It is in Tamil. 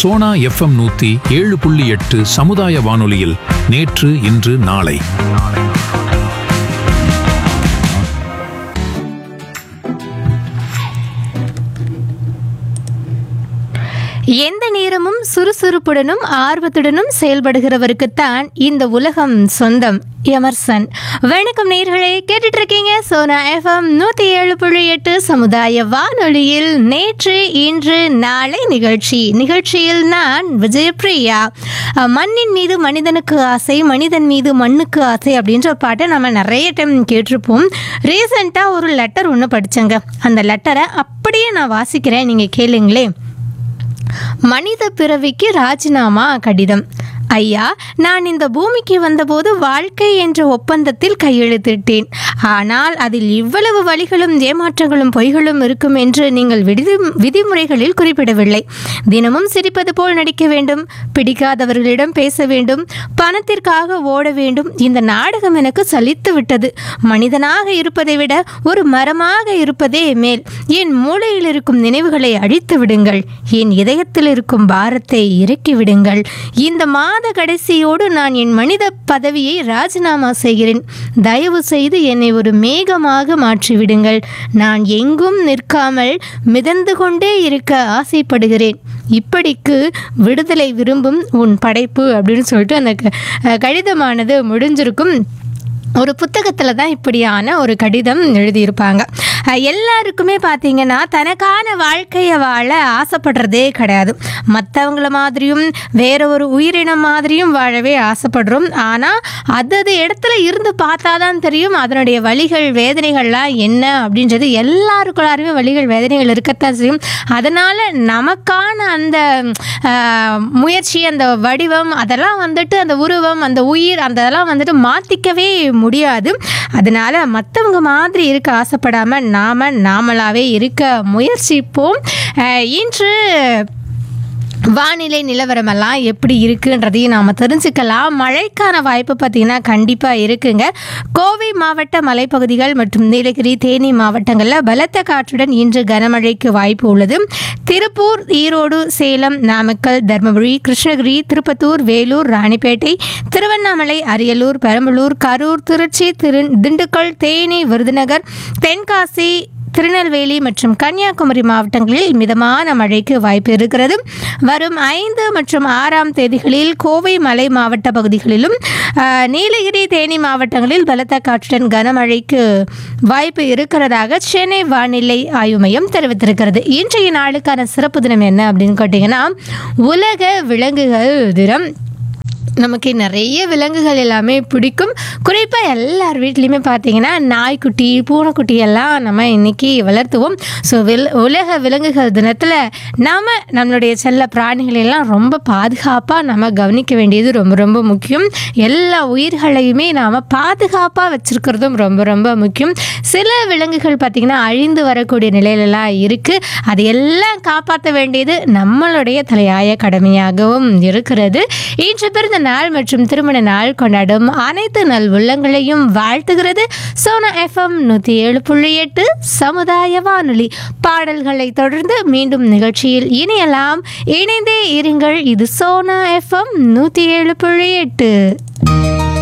சோனா எஃப்எம் நூத்தி ஏழு புள்ளி எட்டு சமுதாய வானொலியில் நேற்று இன்று நாளை எந்த நேரமும் சுறுசுறுப்புடனும் ஆர்வத்துடனும் செயல்படுகிறவருக்குத்தான் இந்த உலகம் சொந்தம் எமர்சன் வணக்கம் நேர்களே கேட்டுட்டு இருக்கீங்க சோனா எஃப்எம் நூற்றி ஏழு புள்ளி எட்டு சமுதாய வானொலியில் நேற்று இன்று நாளை நிகழ்ச்சி நிகழ்ச்சியில் நான் விஜயபிரியா அஹ், மண்ணின் மீது மனிதனுக்கு ஆசை மனிதன் மீது மண்ணுக்கு ஆசை அப்படின்ற பாட்டை நம்ம நிறைய டைம் கேட்டிருப்போம் ரீசெண்டாக ஒரு லெட்டர் ஒன்று படித்தேங்க அந்த லெட்டரை அப்படியே நான் வாசிக்கிறேன் நீங்கள் கேளுங்களேன் மனித பிறவிக்கு ராஜினாமா கடிதம் ஐயா நான் இந்த பூமிக்கு வந்தபோது வாழ்க்கை என்ற ஒப்பந்தத்தில் கையெழுத்திட்டேன் ஆனால் அதில் இவ்வளவு வழிகளும் ஏமாற்றங்களும் பொய்களும் இருக்கும் என்று நீங்கள் விதி விதிமுறைகளில் குறிப்பிடவில்லை தினமும் சிரிப்பது போல் நடிக்க வேண்டும் பிடிக்காதவர்களிடம் பேச வேண்டும் பணத்திற்காக ஓட வேண்டும் இந்த நாடகம் எனக்கு சலித்து விட்டது மனிதனாக இருப்பதை விட ஒரு மரமாக இருப்பதே மேல் என் மூளையில் இருக்கும் நினைவுகளை அழித்து விடுங்கள் என் இதயத்தில் இருக்கும் பாரத்தை இறக்கி விடுங்கள் இந்த மாத கடைசியோடு நான் என் மனித பதவியை ராஜினாமா செய்கிறேன் தயவு செய்து என்னை ஒரு மேகமாக மாற்றிவிடுங்கள் நான் எங்கும் நிற்காமல் மிதந்து கொண்டே இருக்க ஆசைப்படுகிறேன் இப்படிக்கு விடுதலை விரும்பும் உன் படைப்பு அப்படின்னு சொல்லிட்டு அந்த க- அஹ் கடிதமானது முடிஞ்சிருக்கும் ஒரு புத்தகத்தில் தான் இப்படியான ஒரு கடிதம் எழுதியிருப்பாங்க அஹ் எல்லாருக்குமே பார்த்தீங்கன்னா தனக்கான வாழ்க்கையை வாழ ஆசைப்படுறதே கிடையாது மற்றவங்கள மாதிரியும் வேற ஒரு உயிரினம் மாதிரியும் வாழவே ஆசைப்படுறோம் ஆனால் அதது இடத்துல இருந்து பார்த்தா தான் தெரியும் அதனுடைய வழிகள் வேதனைகள்லாம் என்ன அப்படின்றது எல்லாருக்குள்ளாருமே வழிகள் வேதனைகள் இருக்கத்தான் செய்யும் அதனால் நமக்கான அந்த அஹ், முயற்சி அந்த வடிவம் அதெல்லாம் வந்துட்டு அந்த உருவம் அந்த உயிர் அந்த இதெல்லாம் வந்துட்டு மாற்றிக்கவே முடியாது அதனால மற்றவங்க மாதிரி இருக்க ஆசைப்படாமல் நாம நாமளாவே இருக்க முயற்சிப்போம் அஹ், இன்று வானிலை நிலவரமெல்லாம் எப்படி இருக்குன்றதையும் நாம் தெரிஞ்சுக்கலாம் மழைக்கான வாய்ப்பு பார்த்திங்கன்னா கண்டிப்பாக இருக்குங்க கோவை மாவட்ட மலைப்பகுதிகள் மற்றும் நீலகிரி தேனி மாவட்டங்களில் பலத்த காற்றுடன் இன்று கனமழைக்கு வாய்ப்பு உள்ளது திருப்பூர் ஈரோடு சேலம் நாமக்கல் தருமபுரி கிருஷ்ணகிரி திருப்பத்தூர் வேலூர் ராணிப்பேட்டை திருவண்ணாமலை அரியலூர் பெரம்பலூர் கரூர் திருச்சி திரு திண்டுக்கல் தேனி விருதுநகர் தென்காசி திருநெல்வேலி மற்றும் கன்னியாகுமரி மாவட்டங்களில் மிதமான மழைக்கு வாய்ப்பு இருக்கிறது வரும் ஐந்து மற்றும் ஆறாம் தேதிகளில் கோவை மலை மாவட்ட பகுதிகளிலும் ஆஹ், நீலகிரி தேனி மாவட்டங்களில் பலத்த காற்றுடன் கனமழைக்கு வாய்ப்பு இருக்கிறதாக சென்னை வானிலை ஆய்வு மையம் தெரிவித்திருக்கிறது இன்றைய நாளுக்கான சிறப்பு தினம் என்ன அப்படின்னு கேட்டிங்கன்னா உலக விலங்குகள் தினம் நமக்கு நிறைய விலங்குகள் எல்லாமே பிடிக்கும் குறிப்பாக எல்லார் வீட்லேயுமே பார்த்தீங்கன்னா நாய்க்குட்டி பூனைக்குட்டி எல்லாம் நம்ம இன்னைக்கு வளர்த்துவோம் ஸோ வில் உலக விலங்குகள் தினத்தில் நாம் நம்மளுடைய செல்ல பிராணிகளை எல்லாம் ரொம்ப பாதுகாப்பாக நம்ம கவனிக்க வேண்டியது ரொம்ப ரொம்ப முக்கியம் எல்லா உயிர்களையுமே நாம் பாதுகாப்பாக வச்சுருக்கிறதும் ரொம்ப ரொம்ப முக்கியம் சில விலங்குகள் பார்த்திங்கன்னா அழிந்து வரக்கூடிய நிலையிலலாம் இருக்குது அது எல்லாம் காப்பாற்ற வேண்டியது நம்மளுடைய தலையாய கடமையாகவும் இருக்கிறது இன்று பிறந்த நாள் மற்றும் திருமண நாள் கொண்டாடும் அனைத்து நல் உள்ளங்களையும் வாழ்த்துகிறது சோனா எஃப்எம் நூற்றி ஏழு புள்ளி எட்டு சமுதாய வானொலி பாடல்களை தொடர்ந்து மீண்டும் நிகழ்ச்சியில் இணையலாம் இணைந்தே இருங்கள் இது சோனா எஃப்எம் நூற்றி ஏழு புள்ளி எட்டு